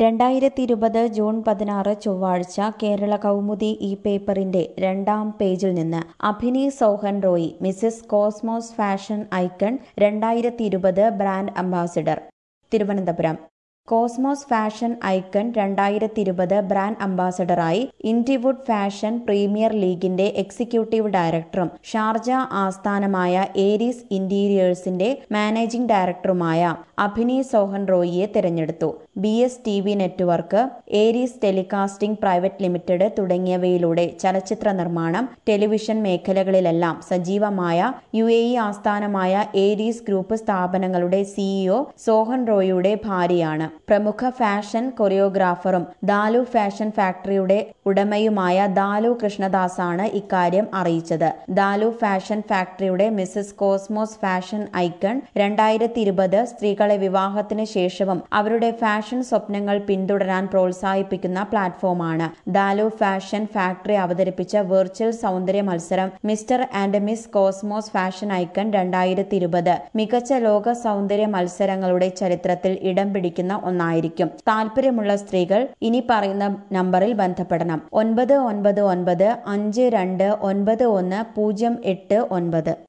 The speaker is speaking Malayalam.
രണ്ടായിരത്തി ഇരുപത് ജൂൺ പതിനാറ് ചൊവ്വാഴ്ച കേരള കൗമുദി ഈ പേപ്പറിന്റെ രണ്ടാം പേജിൽ നിന്ന് Abhini Sohan Roy Mrs Cosmos fashion icon രണ്ടായിരത്തി ഇരുപത് brand ambassador Thiruvananthapuram Cosmos fashion icon രണ്ടായിരത്തി ഇരുപത് ബ്രാൻഡ് അംബാസഡറായി ഇൻറ്റിവുഡ് ഫാഷൻ പ്രീമിയർ ലീഗിന്റെ എക്സിക്യൂട്ടീവ് ഡയറക്ടറും ഷാർജ ആസ്ഥാനമായ ഏരീസ് ഇന്റീരിയേഴ്സിന്റെ മാനേജിംഗ് ഡയറക്ടറുമായ അഭിനി സോഹൻ റോയിയെ തിരഞ്ഞെടുത്തു B S T V network Aries telecasting private limited തുടങ്ങിയവയിലൂടെ ചലച്ചിത്ര നിർമ്മാണം ടെലിവിഷൻ മേഖലകളിലെല്ലാം സജീവമായ യു എ ഇ ആസ്ഥാനമായ ഏരീസ് ഗ്രൂപ്പ് സ്ഥാപനങ്ങളുടെ സിഇഒ സോഹൻ റോയിയുടെ ഭാര്യയാണ് പ്രമുഖ ഫാഷൻ കൊറിയോഗ്രാഫറും ദാലു ഫാഷൻ ഫാക്ടറിയുടെ ഉടമയുമായ ദാലു കൃഷ്ണദാസാണ് ഇക്കാര്യം അറിയിച്ചത് ദാലു ഫാഷൻ ഫാക്ടറിയുടെ മിസസ് കോസ്മോസ് ഫാഷൻ ഐക്കൺ രണ്ടായിരത്തി ഇരുപത് സ്ത്രീകളെ വിവാഹത്തിന് ശേഷവും അവരുടെ ഫാഷൻ സ്വപ്നങ്ങൾ പിന്തുടരാൻ പ്രോത്സാഹിപ്പിക്കുന്ന പ്ലാറ്റ്ഫോമാണ് ദാലു ഫാഷൻ ഫാക്ടറി അവതരിപ്പിച്ച വെർച്വൽ സൗന്ദര്യ മത്സരം Mr and miss Cosmos fashion icon രണ്ടായിരത്തി ഇരുപത് മികച്ച ലോക സൗന്ദര്യ മത്സരങ്ങളുടെ ചരിത്രത്തിൽ ഇടം പിടിക്കുന്ന ഒന്നായിരിക്കും താല്പര്യമുള്ള സ്ത്രീകൾ ഇനി പറയുന്ന നമ്പറിൽ ബന്ധപ്പെടണം ഒൻപത് ഒൻപത് ഒൻപത് അഞ്ച് രണ്ട് ഒൻപത് ഒന്ന് പൂജ്യം എട്ട് ഒൻപത്